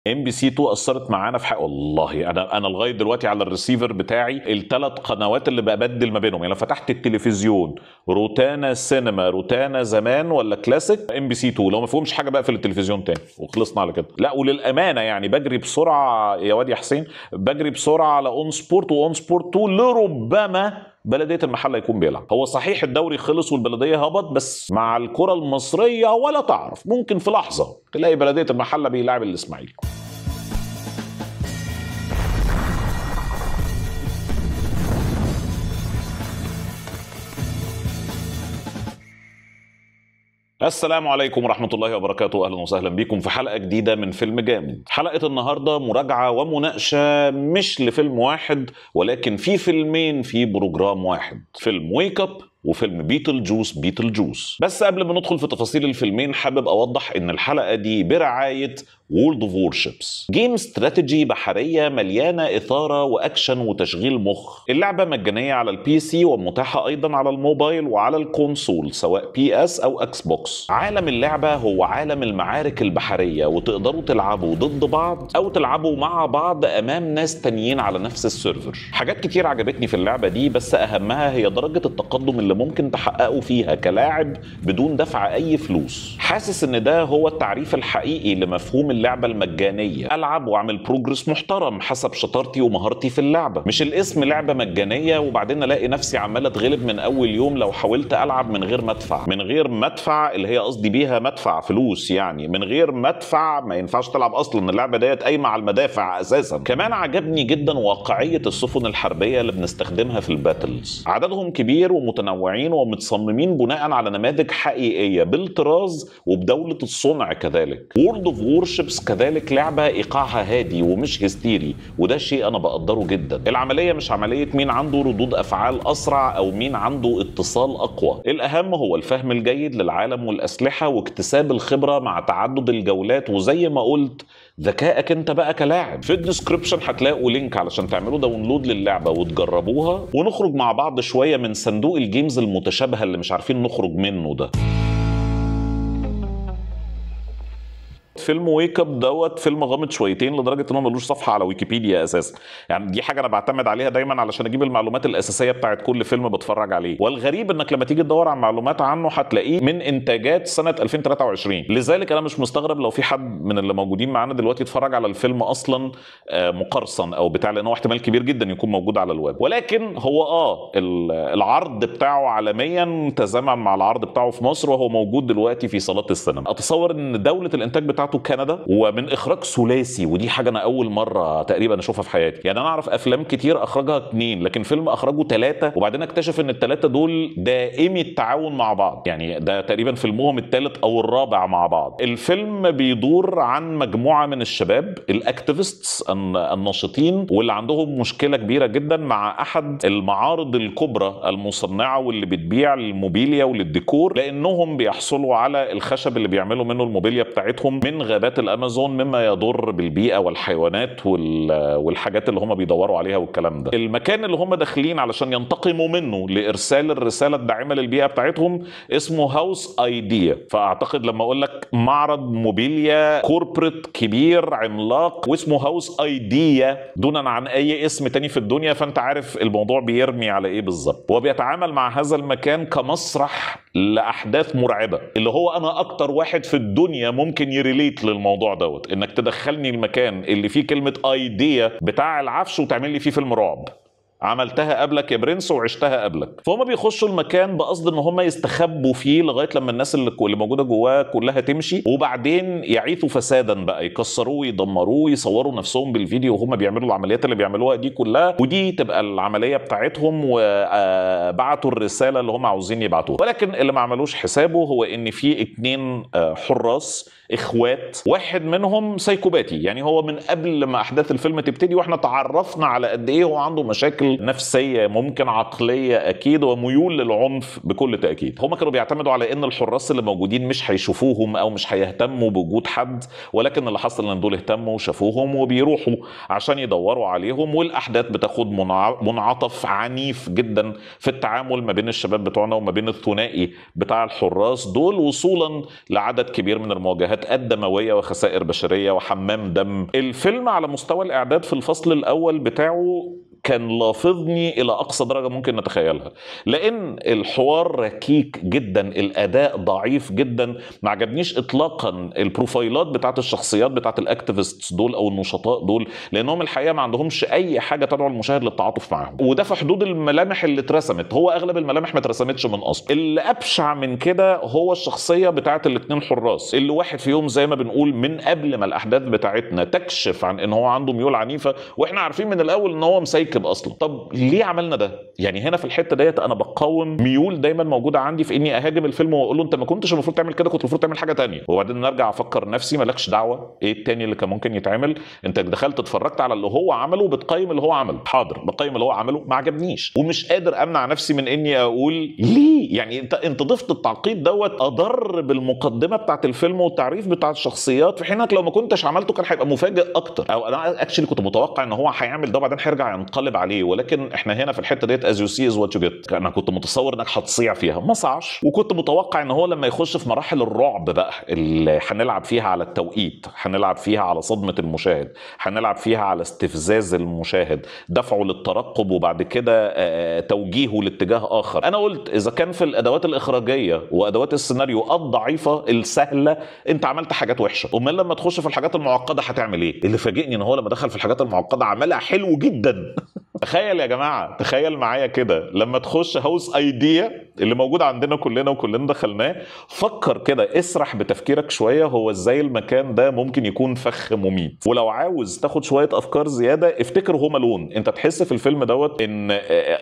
ام بي سي 2 اثرت معانا في حق والله انا انا لغايه دلوقتي على الريسيفر بتاعي الثلاث قنوات اللي ببدل ما بينهم يعني لو فتحت التلفزيون روتانا سينما روتانا زمان ولا كلاسيك ام بي سي 2 لو ما فيهمش حاجه بقى في التلفزيون تاني وخلصنا على كده لا وللامانه يعني بجري بسرعه يا واد يا حسين بجري بسرعه على اون سبورت واون سبورت 2 لربما بلديه المحله يكون بيلعب هو صحيح الدوري خلص والبلديه هبط بس مع الكره المصريه ولا تعرف ممكن في لحظه تلاقي بلديه المحله بيلعب الاسماعيلي السلام عليكم ورحمة الله وبركاته أهلا وسهلا بكم في حلقة جديدة من فيلم جامد حلقة النهاردة مراجعة ومناقشة مش لفيلم واحد ولكن في فيلمين في بروجرام واحد فيلم ويك اب وفيلم بيتل جوس بيتل جوس بس قبل ما ندخل في تفاصيل الفيلمين حابب اوضح ان الحلقه دي برعايه وورلد اوف وورشيبس جيم استراتيجي بحريه مليانه اثاره واكشن وتشغيل مخ اللعبه مجانيه على البي سي ومتاحه ايضا على الموبايل وعلى الكونسول سواء بي اس او اكس بوكس عالم اللعبه هو عالم المعارك البحريه وتقدروا تلعبوا ضد بعض او تلعبوا مع بعض امام ناس تانيين على نفس السيرفر حاجات كتير عجبتني في اللعبه دي بس اهمها هي درجه التقدم اللي ممكن تحققه فيها كلاعب بدون دفع اي فلوس حاسس ان ده هو التعريف الحقيقي لمفهوم اللعبه المجانيه العب واعمل بروجرس محترم حسب شطارتي ومهارتي في اللعبه مش الاسم لعبه مجانيه وبعدين الاقي نفسي عمال اتغلب من اول يوم لو حاولت العب من غير ما ادفع من غير ما ادفع اللي هي قصدي بيها مدفع فلوس يعني من غير ما ادفع ما ينفعش تلعب اصلا اللعبه ديت قايمه على المدافع اساسا كمان عجبني جدا واقعيه السفن الحربيه اللي بنستخدمها في الباتلز عددهم كبير ومتنوعين ومتصممين بناء على نماذج حقيقيه بالطراز وبدوله الصنع كذلك وورلد اوف وورشيبس كذلك لعبه ايقاعها هادي ومش هستيري وده شيء انا بقدره جدا العمليه مش عمليه مين عنده ردود افعال اسرع او مين عنده اتصال اقوى الاهم هو الفهم الجيد للعالم والاسلحه واكتساب الخبره مع تعدد الجولات وزي ما قلت ذكائك انت بقى كلاعب في الديسكربشن هتلاقوا لينك علشان تعملوا داونلود للعبه وتجربوها ونخرج مع بعض شويه من صندوق الجيمز المتشابهه اللي مش عارفين نخرج منه ده فيلم ويك اب دوت فيلم غامض شويتين لدرجه ان هو ملوش صفحه على ويكيبيديا اساسا يعني دي حاجه انا بعتمد عليها دايما علشان اجيب المعلومات الاساسيه بتاعت كل فيلم بتفرج عليه والغريب انك لما تيجي تدور على معلومات عنه هتلاقيه من انتاجات سنه 2023 لذلك انا مش مستغرب لو في حد من اللي موجودين معانا دلوقتي اتفرج على الفيلم اصلا مقرصن او بتاع لان هو احتمال كبير جدا يكون موجود على الويب ولكن هو اه العرض بتاعه عالميا تزامن مع العرض بتاعه في مصر وهو موجود دلوقتي في صالات السينما اتصور ان دوله الانتاج بتاعته كندا ومن اخراج ثلاثي ودي حاجه انا اول مره تقريبا اشوفها في حياتي يعني انا اعرف افلام كتير اخرجها اثنين لكن فيلم اخرجه ثلاثه وبعدين اكتشف ان الثلاثه دول دائمي التعاون مع بعض يعني ده تقريبا فيلمهم الثالث او الرابع مع بعض الفيلم بيدور عن مجموعه من الشباب الاكتيفيستس الناشطين واللي عندهم مشكله كبيره جدا مع احد المعارض الكبرى المصنعه واللي بتبيع الموبيليا وللديكور لانهم بيحصلوا على الخشب اللي بيعملوا منه الموبيليا بتاعتهم من غابات الامازون مما يضر بالبيئه والحيوانات والحاجات اللي هم بيدوروا عليها والكلام ده المكان اللي هم داخلين علشان ينتقموا منه لارسال الرساله الداعمه للبيئه بتاعتهم اسمه هاوس ايديا فاعتقد لما اقول لك معرض موبيليا كوربريت كبير عملاق واسمه هاوس ايديا دونا عن اي اسم تاني في الدنيا فانت عارف الموضوع بيرمي على ايه بالظبط هو بيتعامل مع هذا المكان كمسرح لاحداث مرعبه اللي هو انا اكتر واحد في الدنيا ممكن يريليت للموضوع دوت انك تدخلني المكان اللي فيه كلمه ايديا بتاع العفش وتعمل لي فيه فيلم رعب عملتها قبلك يا برنس وعشتها قبلك فهم بيخشوا المكان بقصد ان هم يستخبوا فيه لغايه لما الناس اللي, اللي موجوده جواه كلها تمشي وبعدين يعيثوا فسادا بقى يكسروه ويدمروه يصوروا نفسهم بالفيديو وهم بيعملوا العمليات اللي بيعملوها دي كلها ودي تبقى العمليه بتاعتهم وبعتوا الرساله اللي هم عاوزين يبعتوها ولكن اللي ما عملوش حسابه هو ان في اتنين حراس اخوات واحد منهم سايكوباتي يعني هو من قبل ما احداث الفيلم تبتدي واحنا تعرفنا على قد ايه هو عنده مشاكل مشاكل نفسيه ممكن عقليه اكيد وميول للعنف بكل تاكيد هم كانوا بيعتمدوا على ان الحراس اللي موجودين مش هيشوفوهم او مش هيهتموا بوجود حد ولكن اللي حصل ان دول اهتموا وشافوهم وبيروحوا عشان يدوروا عليهم والاحداث بتاخد منعطف عنيف جدا في التعامل ما بين الشباب بتوعنا وما بين الثنائي بتاع الحراس دول وصولا لعدد كبير من المواجهات الدمويه وخسائر بشريه وحمام دم الفيلم على مستوى الاعداد في الفصل الاول بتاعه كان لافظني الى اقصى درجه ممكن نتخيلها لان الحوار ركيك جدا الاداء ضعيف جدا ما عجبنيش اطلاقا البروفايلات بتاعت الشخصيات بتاعت الاكتيفيستس دول او النشطاء دول لانهم الحقيقه ما عندهمش اي حاجه تدعو المشاهد للتعاطف معاهم وده في حدود الملامح اللي اترسمت هو اغلب الملامح ما اترسمتش من اصل اللي ابشع من كده هو الشخصيه بتاعت الاثنين حراس اللي واحد فيهم زي ما بنقول من قبل ما الاحداث بتاعتنا تكشف عن ان هو عنده ميول عنيفه واحنا عارفين من الاول ان هو مسيك مركب اصلا طب ليه عملنا ده يعني هنا في الحته ديت انا بقاوم ميول دايما موجوده عندي في اني اهاجم الفيلم واقول له انت ما كنتش المفروض تعمل كده كنت المفروض تعمل حاجه تانية وبعدين نرجع افكر نفسي مالكش دعوه ايه التاني اللي كان ممكن يتعمل انت دخلت اتفرجت على اللي هو عمله وبتقيم اللي هو عمله حاضر بقيم اللي هو عمله ما عجبنيش ومش قادر امنع نفسي من اني اقول ليه يعني انت انت ضفت التعقيد دوت اضر بالمقدمه بتاعت الفيلم والتعريف بتاع الشخصيات في حين انك لو ما كنتش عملته كان هيبقى مفاجئ اكتر او انا اكشلي كنت متوقع ان هو هيعمل ده وبعدين هيرجع ينقلب عليه ولكن احنا هنا في الحته ديت از يو سي از وات يو جيت انا كنت متصور انك هتصيع فيها ما صعش وكنت متوقع ان هو لما يخش في مراحل الرعب بقى اللي هنلعب فيها على التوقيت هنلعب فيها على صدمه المشاهد هنلعب فيها على استفزاز المشاهد دفعه للترقب وبعد كده توجيهه لاتجاه اخر انا قلت اذا كان في الادوات الاخراجيه وادوات السيناريو الضعيفه السهله انت عملت حاجات وحشه امال لما تخش في الحاجات المعقده هتعمل ايه اللي فاجئني ان هو لما دخل في الحاجات المعقده عملها حلو جدا تخيل يا جماعه تخيل معايا كده لما تخش هاوس ايديا اللي موجود عندنا كلنا وكلنا دخلناه فكر كده اسرح بتفكيرك شويه هو ازاي المكان ده ممكن يكون فخ مميت ولو عاوز تاخد شويه افكار زياده افتكر هوم الون انت تحس في الفيلم دوت ان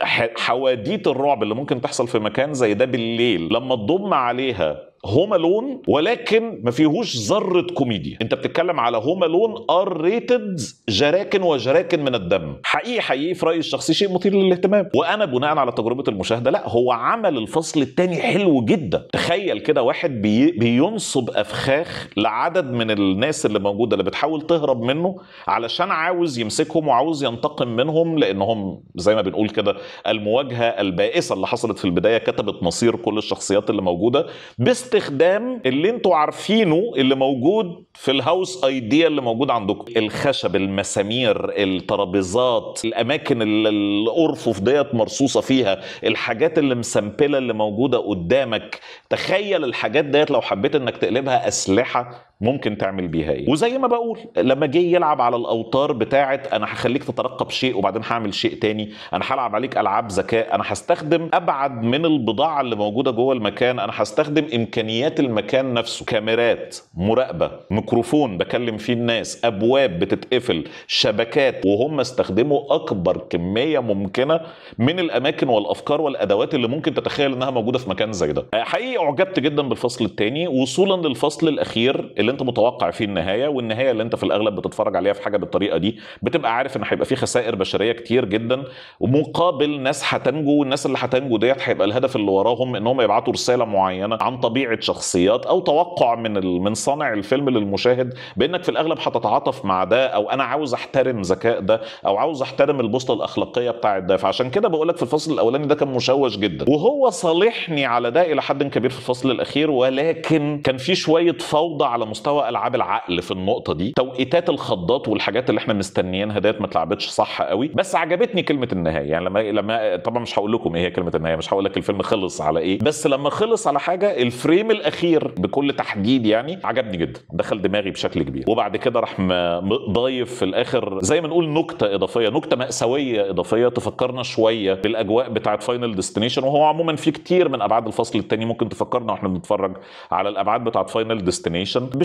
حواديت الرعب اللي ممكن تحصل في مكان زي ده بالليل لما تضم عليها هوم الون ولكن ما فيهوش ذره كوميديا انت بتتكلم على هوم الون ار ريتد جراكن وجراكن من الدم حقيقي حقيقي في رايي الشخصي شيء مثير للاهتمام وانا بناء على تجربه المشاهده لا هو عمل الفصل الثاني حلو جدا تخيل كده واحد بي بينصب افخاخ لعدد من الناس اللي موجوده اللي بتحاول تهرب منه علشان عاوز يمسكهم وعاوز ينتقم منهم لانهم زي ما بنقول كده المواجهه البائسه اللي حصلت في البدايه كتبت مصير كل الشخصيات اللي موجوده بس استخدام اللي انتوا عارفينه اللي موجود في الهاوس ايديا اللي موجود عندكم الخشب المسامير الترابيزات الاماكن اللي الارفف ديت مرصوصه فيها الحاجات اللي مسمبله اللي موجوده قدامك تخيل الحاجات ديت لو حبيت انك تقلبها اسلحه ممكن تعمل بيها ايه وزي ما بقول لما جه يلعب على الاوتار بتاعه انا هخليك تترقب شيء وبعدين هعمل شيء تاني انا هلعب عليك العاب ذكاء انا هستخدم ابعد من البضاعه اللي موجوده جوه المكان انا هستخدم امكانيات المكان نفسه كاميرات مراقبه ميكروفون بكلم فيه الناس ابواب بتتقفل شبكات وهم استخدموا اكبر كميه ممكنه من الاماكن والافكار والادوات اللي ممكن تتخيل انها موجوده في مكان زي ده حقيقي اعجبت جدا بالفصل الثاني وصولا للفصل الاخير اللي انت متوقع فيه النهايه والنهايه اللي انت في الاغلب بتتفرج عليها في حاجه بالطريقه دي بتبقى عارف ان هيبقى في خسائر بشريه كتير جدا ومقابل ناس هتنجو والناس اللي هتنجو ديت هيبقى الهدف اللي وراهم ان هم يبعتوا رساله معينه عن طبيعه شخصيات او توقع من من صانع الفيلم للمشاهد بانك في الاغلب هتتعاطف مع ده او انا عاوز احترم ذكاء ده او عاوز احترم البوصله الاخلاقيه بتاعه ده فعشان كده بقول لك في الفصل الاولاني ده كان مشوش جدا وهو صالحني على ده الى حد كبير في الفصل الاخير ولكن كان في شويه فوضى على مستوى العاب العقل في النقطه دي توقيتات الخضات والحاجات اللي احنا مستنيينها ديت ما اتلعبتش صح قوي بس عجبتني كلمه النهايه يعني لما لما طبعا مش هقول لكم ايه هي كلمه النهايه مش هقول لك الفيلم خلص على ايه بس لما خلص على حاجه الفريم الاخير بكل تحديد يعني عجبني جدا دخل دماغي بشكل كبير وبعد كده راح ضايف في الاخر زي ما نقول نكته اضافيه نكته ماساويه اضافيه تفكرنا شويه بالاجواء بتاعه فاينل ديستنيشن وهو عموما في كتير من ابعاد الفصل الثاني ممكن تفكرنا واحنا بنتفرج على الابعاد بتاعه فاينل ديستنيشن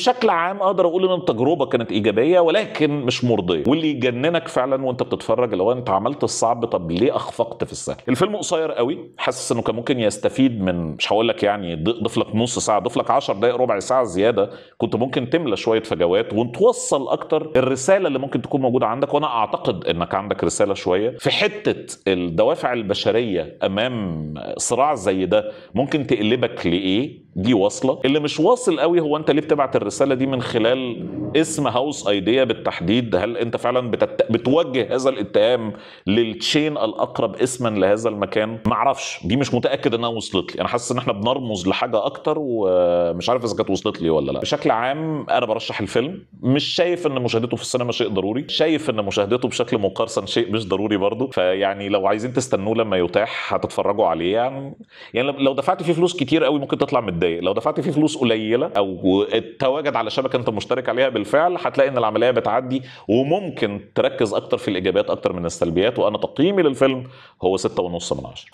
بشكل عام اقدر اقول ان التجربه كانت ايجابيه ولكن مش مرضيه واللي يجننك فعلا وانت بتتفرج لو انت عملت الصعب طب ليه اخفقت في السهل الفيلم قصير قوي حاسس انه كان ممكن يستفيد من مش هقول لك يعني ضيف لك نص ساعه ضيف لك 10 دقائق ربع ساعه زياده كنت ممكن تملى شويه فجوات وتوصل اكتر الرساله اللي ممكن تكون موجوده عندك وانا اعتقد انك عندك رساله شويه في حته الدوافع البشريه امام صراع زي ده ممكن تقلبك لايه دي واصله اللي مش واصل قوي هو انت ليه بتبعت الرساله دي من خلال اسم هاوس ايديا بالتحديد هل انت فعلا بتت... بتوجه هذا الاتهام للتشين الاقرب اسما لهذا المكان معرفش دي مش متاكد انها وصلت لي انا حاسس ان احنا بنرمز لحاجه اكتر ومش عارف اذا كانت وصلت لي ولا لا بشكل عام انا برشح الفيلم مش شايف ان مشاهدته في السينما شيء ضروري شايف ان مشاهدته بشكل مقارسن شيء مش ضروري برضه فيعني لو عايزين تستنوه لما يتاح هتتفرجوا عليه يعني يعني لو دفعت فيه فلوس كتير قوي ممكن تطلع متضايق لو دفعت فيه فلوس قليله او تواجد على شبكه انت مشترك عليها بالفعل هتلاقي ان العمليه بتعدي وممكن تركز اكتر في الايجابيات اكتر من السلبيات وانا تقييمي للفيلم هو ستة ونص من عشرة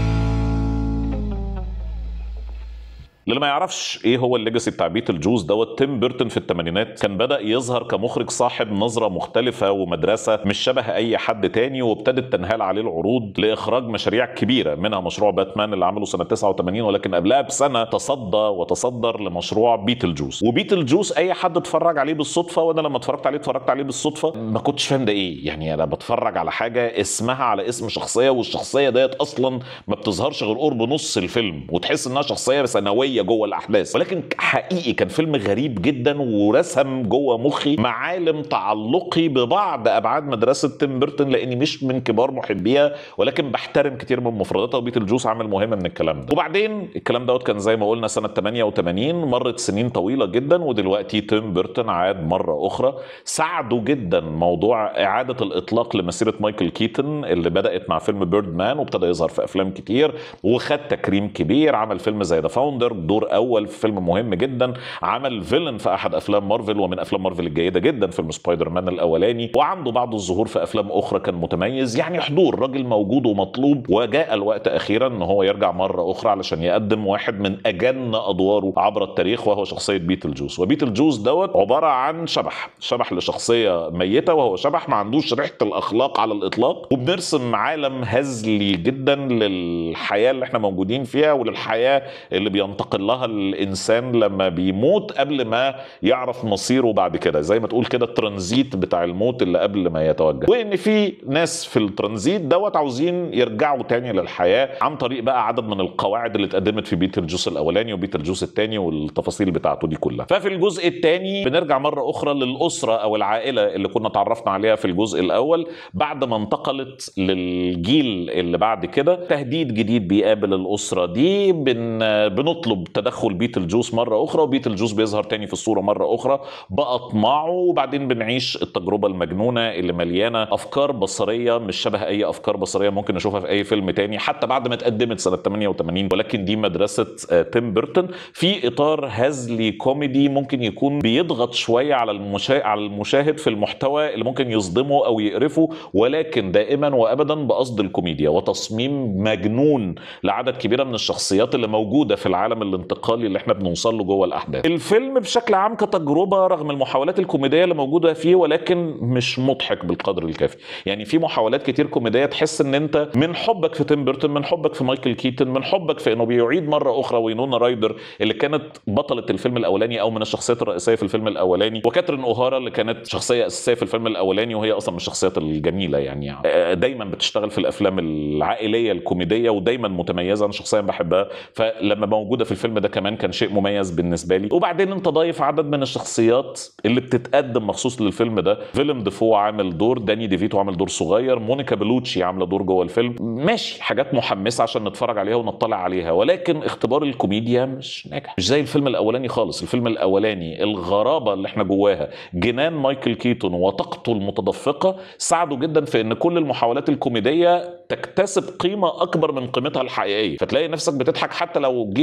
للي ما يعرفش ايه هو الليجاسي بتاع بيت الجوز دوت تيم بيرتون في الثمانينات كان بدا يظهر كمخرج صاحب نظره مختلفه ومدرسه مش شبه اي حد تاني وابتدت تنهال عليه العروض لاخراج مشاريع كبيره منها مشروع باتمان اللي عمله سنه 89 ولكن قبلها بسنه تصدى وتصدر لمشروع بيت الجوز وبيت الجوز اي حد اتفرج عليه بالصدفه وانا لما اتفرجت عليه اتفرجت عليه بالصدفه ما كنتش فاهم ده ايه يعني انا بتفرج على حاجه اسمها على اسم شخصيه والشخصيه ديت اصلا ما بتظهرش غير قرب نص الفيلم وتحس انها شخصيه ثانويه جوه الاحداث ولكن حقيقي كان فيلم غريب جدا ورسم جوه مخي معالم تعلقي ببعض ابعاد مدرسه تيم بيرتون لاني مش من كبار محبيها ولكن بحترم كتير من مفرداتها وبيت الجوس عامل مهم من الكلام ده وبعدين الكلام دوت كان زي ما قلنا سنه 88 مرت سنين طويله جدا ودلوقتي تيم بيرتون عاد مره اخرى ساعده جدا موضوع اعاده الاطلاق لمسيره مايكل كيتن اللي بدات مع فيلم بيرد مان وابتدى يظهر في افلام كتير وخد تكريم كبير عمل فيلم زي ذا فاوندر دور اول في فيلم مهم جدا عمل فيلن في احد افلام مارفل ومن افلام مارفل الجيده جدا فيلم سبايدر مان الاولاني وعنده بعض الظهور في افلام اخرى كان متميز يعني حضور راجل موجود ومطلوب وجاء الوقت اخيرا ان هو يرجع مره اخرى علشان يقدم واحد من اجن ادواره عبر التاريخ وهو شخصيه بيتل جوز وبيتل جوز دوت عباره عن شبح شبح لشخصيه ميته وهو شبح ما عندوش ريحه الاخلاق على الاطلاق وبنرسم عالم هزلي جدا للحياه اللي احنا موجودين فيها وللحياه اللي بينتقل لها الانسان لما بيموت قبل ما يعرف مصيره بعد كده زي ما تقول كده الترانزيت بتاع الموت اللي قبل ما يتوجه وان في ناس في الترانزيت دوت عاوزين يرجعوا تاني للحياه عن طريق بقى عدد من القواعد اللي اتقدمت في بيت الجوس الاولاني وبيت الجوس الثاني والتفاصيل بتاعته دي كلها ففي الجزء الثاني بنرجع مره اخرى للاسره او العائله اللي كنا تعرفنا عليها في الجزء الاول بعد ما انتقلت للجيل اللي بعد كده تهديد جديد بيقابل الاسره دي بن بنطلب تدخل بيت الجوس مره اخرى وبيت الجوس بيظهر تاني في الصوره مره اخرى باطماعه وبعدين بنعيش التجربه المجنونه اللي مليانه افكار بصريه مش شبه اي افكار بصريه ممكن نشوفها في اي فيلم تاني حتى بعد ما اتقدمت سنه 88 ولكن دي مدرسه تيم بيرتون في اطار هزلي كوميدي ممكن يكون بيضغط شويه على المشاهد على المشاهد في المحتوى اللي ممكن يصدمه او يقرفه ولكن دائما وابدا بقصد الكوميديا وتصميم مجنون لعدد كبير من الشخصيات اللي موجوده في العالم الانتقالي اللي احنا بنوصل له جوه الاحداث الفيلم بشكل عام كتجربه رغم المحاولات الكوميديه اللي موجوده فيه ولكن مش مضحك بالقدر الكافي يعني في محاولات كتير كوميديه تحس ان انت من حبك في تيم بيرتون من حبك في مايكل كيتن من حبك في انه بيعيد مره اخرى وينونا رايدر اللي كانت بطله الفيلم الاولاني او من الشخصيات الرئيسيه في الفيلم الاولاني وكاترين اوهارا اللي كانت شخصيه اساسيه في الفيلم الاولاني وهي اصلا من الشخصيات الجميله يعني دايما بتشتغل في الافلام العائليه الكوميديه ودايما متميزه انا شخصيا بحبها فلما موجوده في الفيلم ده كمان كان شيء مميز بالنسبه لي وبعدين انت ضايف عدد من الشخصيات اللي بتتقدم مخصوص للفيلم ده فيلم ديفو عامل دور داني ديفيتو عامل دور صغير مونيكا بلوتشي عامله دور جوه الفيلم ماشي حاجات محمسه عشان نتفرج عليها ونطلع عليها ولكن اختبار الكوميديا مش ناجح مش زي الفيلم الاولاني خالص الفيلم الاولاني الغرابه اللي احنا جواها جنان مايكل كيتون وطاقته المتدفقه ساعدوا جدا في ان كل المحاولات الكوميديه تكتسب قيمه اكبر من قيمتها الحقيقيه فتلاقي نفسك بتضحك حتى لو جيت بعد كده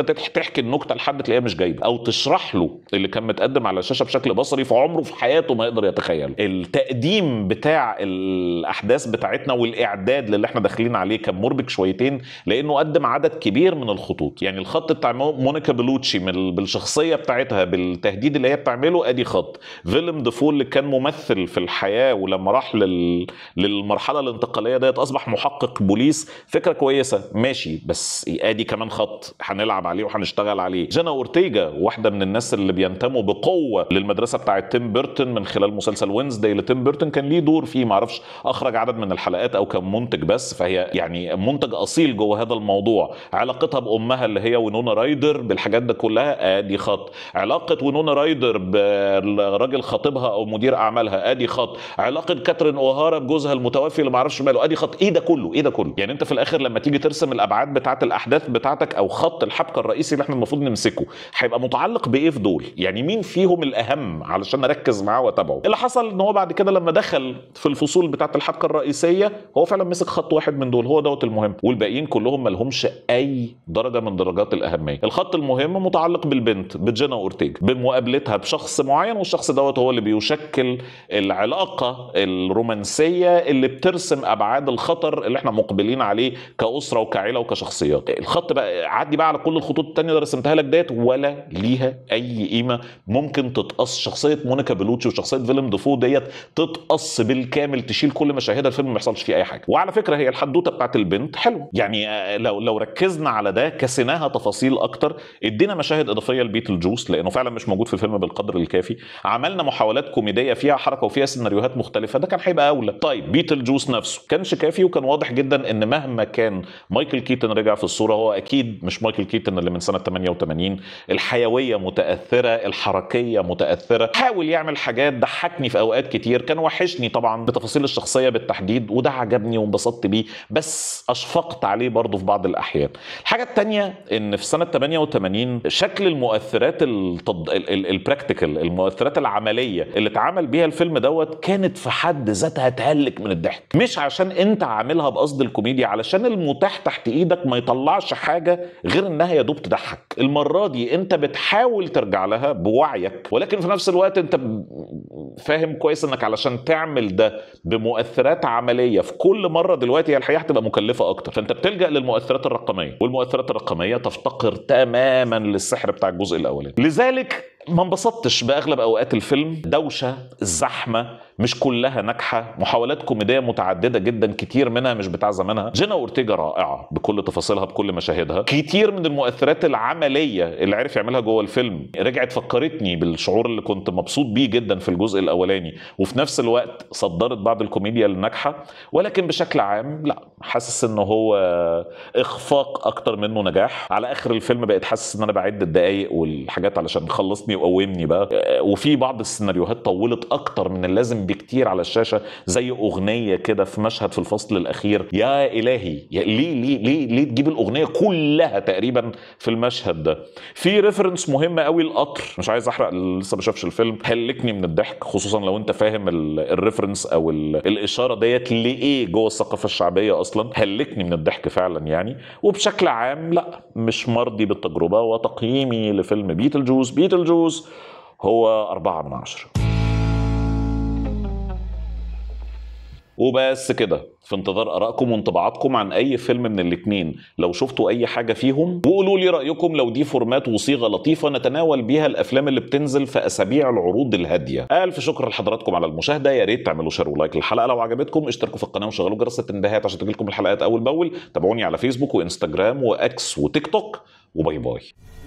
تح- تحكي النكته لحد تلاقيها مش جايبه او تشرح له اللي كان متقدم على الشاشه بشكل بصري في عمره في حياته ما يقدر يتخيل التقديم بتاع الاحداث بتاعتنا والاعداد للي احنا داخلين عليه كان مربك شويتين لانه قدم عدد كبير من الخطوط يعني الخط بتاع مو- مونيكا بلوتشي من ال- بالشخصيه بتاعتها بالتهديد اللي هي بتعمله ادي خط فيلم ديفول اللي كان ممثل في الحياه ولما راح لل... للمرحله الانتقاليه ديت اصبح محقق بوليس فكره كويسه ماشي بس ادي كمان خط هنلعب عليه وهنشتغل عليه جانا اورتيجا واحده من الناس اللي بينتموا بقوه للمدرسه بتاعه تيم بيرتون من خلال مسلسل وينزداي لتيم بيرتون كان ليه دور فيه معرفش اخرج عدد من الحلقات او كان منتج بس فهي يعني منتج اصيل جوه هذا الموضوع علاقتها بامها اللي هي ونونا رايدر بالحاجات ده كلها ادي خط علاقه ونونا رايدر بالراجل خطيبها او مدير اعمالها ادي خط علاقه كاترين اوهارا بجوزها المتوفي اللي معرفش ماله ادي خط ايه ده كله ايه ده كله يعني انت في الاخر لما تيجي ترسم الابعاد بتاعه الاحداث بتاعتك او خط الحبكه الرئيسي اللي احنا المفروض نمسكه هيبقى متعلق بايه في دول يعني مين فيهم الاهم علشان اركز معاه واتابعه اللي حصل ان هو بعد كده لما دخل في الفصول بتاعه الحبكه الرئيسيه هو فعلا مسك خط واحد من دول هو دوت المهم والباقيين كلهم ما لهمش اي درجه من درجات الاهميه الخط المهم متعلق بالبنت بجينا اورتيجا بمقابلتها بشخص معين والشخص دوت هو اللي بيشكل العلاقه الرومانسيه اللي بترسم ابعاد الخطر اللي احنا مقبلين عليه كاسره وكعيله وكشخصيات الخط بقى عدي بقى على كل الخطوط التانية اللي رسمتها لك ديت ولا ليها اي قيمه ممكن تتقص شخصيه مونيكا بلوتشي وشخصيه فيلم ديفو ديت تتقص بالكامل تشيل كل مشاهدها الفيلم ما يحصلش فيه اي حاجه وعلى فكره هي الحدوته بتاعت البنت حلوه يعني آه، لو لو ركزنا على ده كسيناها تفاصيل اكتر ادينا مشاهد اضافيه لبيتل جوس لانه فعلا مش موجود في الفيلم بالقدر الكافي عملنا محاولات كوميديه فيها حركه وفيها سيناريوهات مختلفه ده كان هيبقى اولى طيب بيتل جوس نفسه كانش كافي وكان واضح جدا ان مهما كان مايكل كيتن رجع في الصوره هو اكيد مش مايكل كيتن اللي من سنه 88 الحيويه متاثره الحركيه متاثره حاول يعمل حاجات ضحكني في اوقات كتير كان وحشني طبعا بتفاصيل الشخصيه بالتحديد وده عجبني وانبسطت بيه بس اشفقت عليه برضه في بعض الاحيان الحاجه الثانيه ان في سنه 88 شكل المؤثرات التض... ال- ال- البراكتيكال المؤثرات العمليه اللي اتعمل بيها الفيلم دوت كانت في حد ذاتها تهلك من الضحك مش عشان انت عاملها بقصد الكوميديا علشان المتاح تحت ايدك ما يطلعش حاجه غير انها يا دوب تضحك المره دي انت بتحاول ترجع لها بوعيك ولكن في نفس الوقت انت ب- فاهم كويس انك علشان تعمل ده بمؤثرات عمليه في كل مره دلوقتي هي الحقيقه هتبقى مكلفه اكتر فانت بتلجا للمؤثرات الرقميه والمؤثرات الرقميه تفتقر تماما للسحر بتاع الجزء الاولاني لذلك ما انبسطتش باغلب اوقات الفيلم دوشه زحمه مش كلها ناجحه محاولات كوميديه متعدده جدا كتير منها مش بتاع زمانها جينا اورتيجا رائعه بكل تفاصيلها بكل مشاهدها كتير من المؤثرات العمليه اللي عرف يعملها جوه الفيلم رجعت فكرتني بالشعور اللي كنت مبسوط بيه جدا في الجزء الاولاني وفي نفس الوقت صدرت بعض الكوميديا الناجحه ولكن بشكل عام لا حاسس ان هو اخفاق اكتر منه نجاح على اخر الفيلم بقيت حاسس ان انا بعد الدقايق والحاجات علشان خلصني وقومني بقى آه، وفي بعض السيناريوهات طولت اكتر من اللازم بكتير على الشاشه زي اغنيه كده في مشهد في الفصل الاخير يا الهي يا ليه ليه ليه ليه تجيب الاغنيه كلها تقريبا في المشهد ده في ريفرنس مهم قوي القطر مش عايز احرق اللي لسه ما شافش الفيلم هلكني من الضحك خصوصا لو انت فاهم ال- الريفرنس او ال- الاشاره ديت لايه جوه الثقافه الشعبيه اصلا هلكني من الضحك فعلا يعني وبشكل عام لا مش مرضي بالتجربه وتقييمي لفيلم بيتل جوز بيتل جوز هو أربعة من عشرة وبس كده في انتظار ارائكم وانطباعاتكم عن اي فيلم من الاثنين لو شفتوا اي حاجه فيهم وقولوا لي رايكم لو دي فورمات وصيغه لطيفه نتناول بيها الافلام اللي بتنزل في اسابيع العروض الهاديه الف شكر لحضراتكم على المشاهده يا ريت تعملوا شير ولايك للحلقه لو عجبتكم اشتركوا في القناه وشغلوا جرس التنبيهات عشان تجيلكم الحلقات اول باول تابعوني على فيسبوك وانستجرام واكس وتيك توك وباي باي